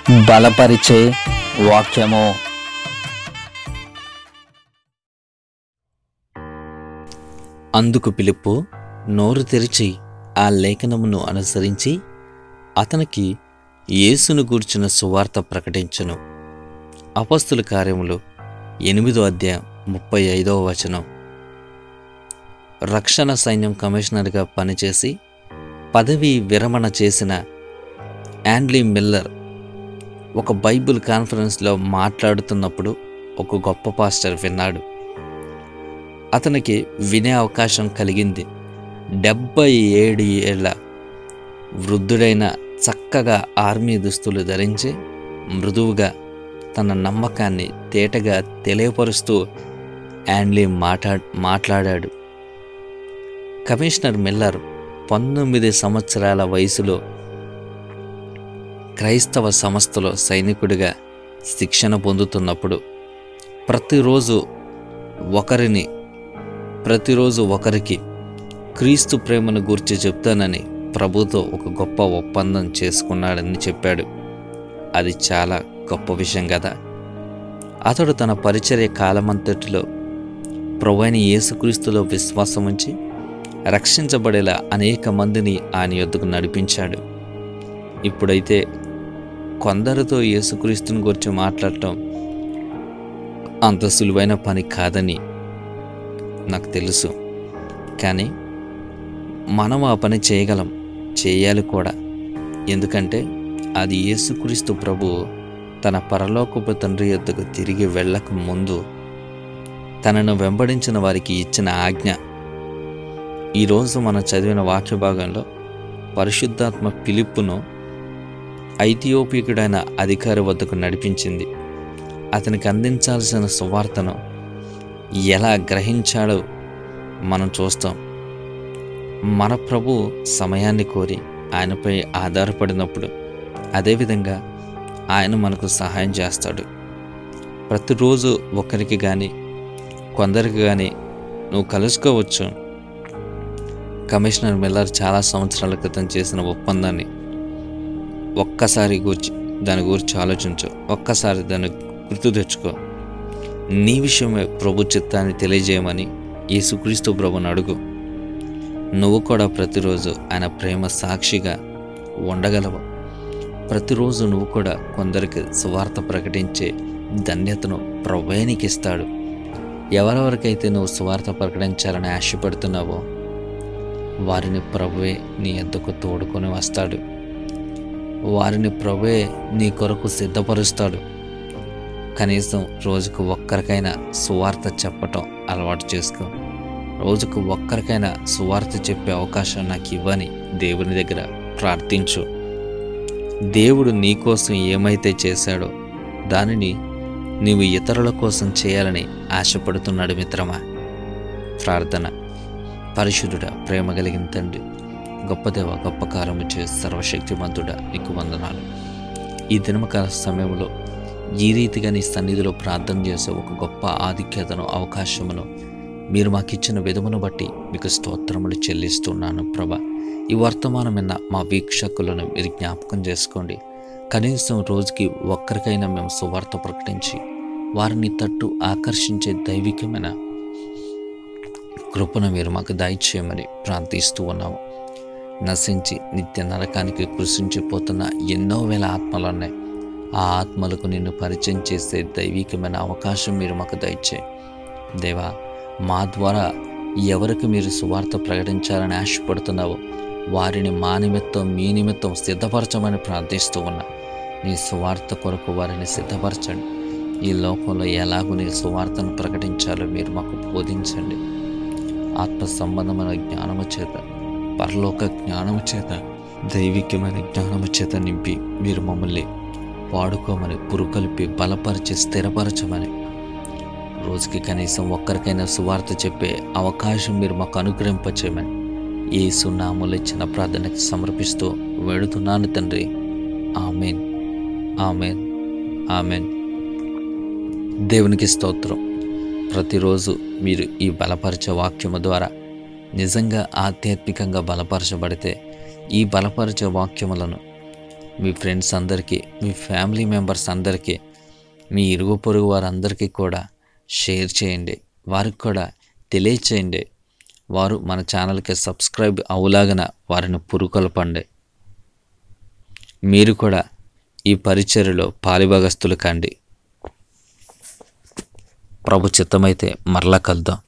బలపరిచే వాక్యము అందుకు పిలుపు నోరు తెరిచి ఆ లేఖనమును అనుసరించి అతనికి యేసును గూర్చిన సువార్త ప్రకటించను అపస్తుల కార్యములు ఎనిమిదో అధ్యాయం ముప్పై ఐదవ వచనం రక్షణ సైన్యం కమిషనర్గా పనిచేసి పదవి విరమణ చేసిన యాండ్లీ మిల్లర్ ఒక బైబిల్ కాన్ఫరెన్స్లో మాట్లాడుతున్నప్పుడు ఒక గొప్ప పాస్టర్ విన్నాడు అతనికి వినే అవకాశం కలిగింది డెబ్బై ఏడు ఏళ్ళ వృద్ధుడైన చక్కగా ఆర్మీ దుస్తులు ధరించి మృదువుగా తన నమ్మకాన్ని తేటగా తెలియపరుస్తూ యాండ్లీ మాట్లా మాట్లాడాడు కమిషనర్ మిల్లర్ పంతొమ్మిది సంవత్సరాల వయసులో క్రైస్తవ సంస్థలో సైనికుడిగా శిక్షణ పొందుతున్నప్పుడు ప్రతిరోజు ఒకరిని ప్రతిరోజు ఒకరికి క్రీస్తు ప్రేమను గూర్చి చెప్తానని ప్రభుతో ఒక గొప్ప ఒప్పందం చేసుకున్నాడని చెప్పాడు అది చాలా గొప్ప విషయం కదా అతడు తన పరిచర్య కాలమంతటిలో ప్రభువైన యేసుక్రీస్తులో విశ్వాసం ఉంచి రక్షించబడేలా అనేక మందిని ఆయన యొద్దకు నడిపించాడు ఇప్పుడైతే కొందరితో యేసుక్రీస్తుని గురించి మాట్లాడటం అంత సులువైన పని కాదని నాకు తెలుసు కానీ మనం ఆ పని చేయగలం చేయాలి కూడా ఎందుకంటే అది యేసుక్రీస్తు ప్రభు తన పరలోకపు తండ్రి యొద్దకు తిరిగి వెళ్ళక ముందు తనను వెంబడించిన వారికి ఇచ్చిన ఆజ్ఞ ఈరోజు మనం చదివిన వాక్య భాగంలో పరిశుద్ధాత్మ పిలుపును ఐథియోపికుడైన అధికారి వద్దకు నడిపించింది అతనికి అందించాల్సిన సువార్తను ఎలా గ్రహించాడో మనం చూస్తాం మన ప్రభు సమయాన్ని కోరి ఆయనపై ఆధారపడినప్పుడు అదేవిధంగా ఆయన మనకు సహాయం చేస్తాడు ప్రతిరోజు ఒకరికి కానీ కొందరికి కానీ నువ్వు కలుసుకోవచ్చు కమిషనర్ మిల్లర్ చాలా సంవత్సరాల క్రితం చేసిన ఒప్పందాన్ని ఒక్కసారి గురించి దాని గురించి ఆలోచించు ఒక్కసారి దాన్ని గుర్తు తెచ్చుకో నీ విషయమే ప్రభు చిత్తాన్ని తెలియజేయమని యేసుక్రీస్తు ప్రభుని అడుగు నువ్వు కూడా ప్రతిరోజు ఆయన ప్రేమ సాక్షిగా ఉండగలవు ప్రతిరోజు నువ్వు కూడా కొందరికి సువార్త ప్రకటించే ధన్యతను ప్రభునికి ఇస్తాడు ఎవరెవరికైతే నువ్వు సువార్త ప్రకటించాలని ఆశపడుతున్నావో వారిని ప్రభువే నీ ఎద్దకు తోడుకొని వస్తాడు వారిని ప్రభువే నీ కొరకు సిద్ధపరుస్తాడు కనీసం రోజుకు ఒక్కరికైనా సువార్త చెప్పటం అలవాటు చేసుకో రోజుకు ఒక్కరికైనా సువార్త చెప్పే అవకాశం నాకు ఇవ్వని దేవుని దగ్గర ప్రార్థించు దేవుడు నీ కోసం ఏమైతే చేశాడో దానిని నీవు ఇతరుల కోసం చేయాలని ఆశపడుతున్నాడు మిత్రమా ప్రార్థన పరిశుద్ధుడ ప్రేమ కలిగిన తండ్రి గొప్ప దేవ గొప్ప కారము చే సర్వశక్తిమంతుడ నీకు వందనాలు ఈ దినమకాల సమయంలో ఈ రీతిగా నీ సన్నిధిలో ప్రార్థన చేసే ఒక గొప్ప ఆధిక్యతను అవకాశమును మీరు మాకిచ్చిన విధమును బట్టి మీకు స్తోత్రములు చెల్లిస్తున్నాను ప్రభా ఈ వర్తమానమైన మా వీక్షకులను మీరు జ్ఞాపకం చేసుకోండి కనీసం రోజుకి ఒక్కరికైనా మేము సువార్త ప్రకటించి వారిని తట్టు ఆకర్షించే దైవికమైన కృపను మీరు మాకు దయచేయమని ప్రార్థిస్తూ ఉన్నాము నశించి నిత్య నరకానికి కృషించిపోతున్న ఎన్నో వేల ఆత్మలు ఉన్నాయి ఆ ఆత్మలకు నిన్ను పరిచయం చేసే దైవికమైన అవకాశం మీరు మాకు దయచే దేవా మా ద్వారా ఎవరికి మీరు సువార్త ప్రకటించాలని ఆశపడుతున్నావో వారిని మా నిమిత్తం మీ నిమిత్తం సిద్ధపరచమని ప్రార్థిస్తూ ఉన్నా నీ సువార్త కొరకు వారిని సిద్ధపరచండి ఈ లోకంలో ఎలాగో నీ సువార్తను ప్రకటించాలో మీరు మాకు బోధించండి ఆత్మ సంబంధమైన జ్ఞానము చేత పరలోక జ్ఞానము చేత దైవికమైన జ్ఞానము చేత నింపి మీరు మమ్మల్ని వాడుకోమని పురుకొల్పి బలపరిచి స్థిరపరచమని రోజుకి కనీసం ఒక్కరికైనా సువార్త చెప్పే అవకాశం మీరు మాకు అనుగ్రహింపచేయమని ఈ సున్నాములు ఇచ్చిన ప్రార్థనకి సమర్పిస్తూ వేడుతున్నాను తండ్రి ఆమెన్ ఆమెన్ ఆమెన్ దేవునికి స్తోత్రం ప్రతిరోజు మీరు ఈ బలపరిచే వాక్యము ద్వారా నిజంగా ఆధ్యాత్మికంగా బలపరచబడితే ఈ బలపరిచే వాక్యములను మీ ఫ్రెండ్స్ అందరికీ మీ ఫ్యామిలీ మెంబర్స్ అందరికీ మీ ఇరుగు పొరుగు వారందరికీ కూడా షేర్ చేయండి వారికి కూడా తెలియచేయండి వారు మన ఛానల్కి సబ్స్క్రైబ్ అవులాగన వారిని పురుకొల్పండి మీరు కూడా ఈ పరిచర్యలో పాలిభాగస్తులు కండి ప్రభు చిత్తమైతే మరలా కలుద్దాం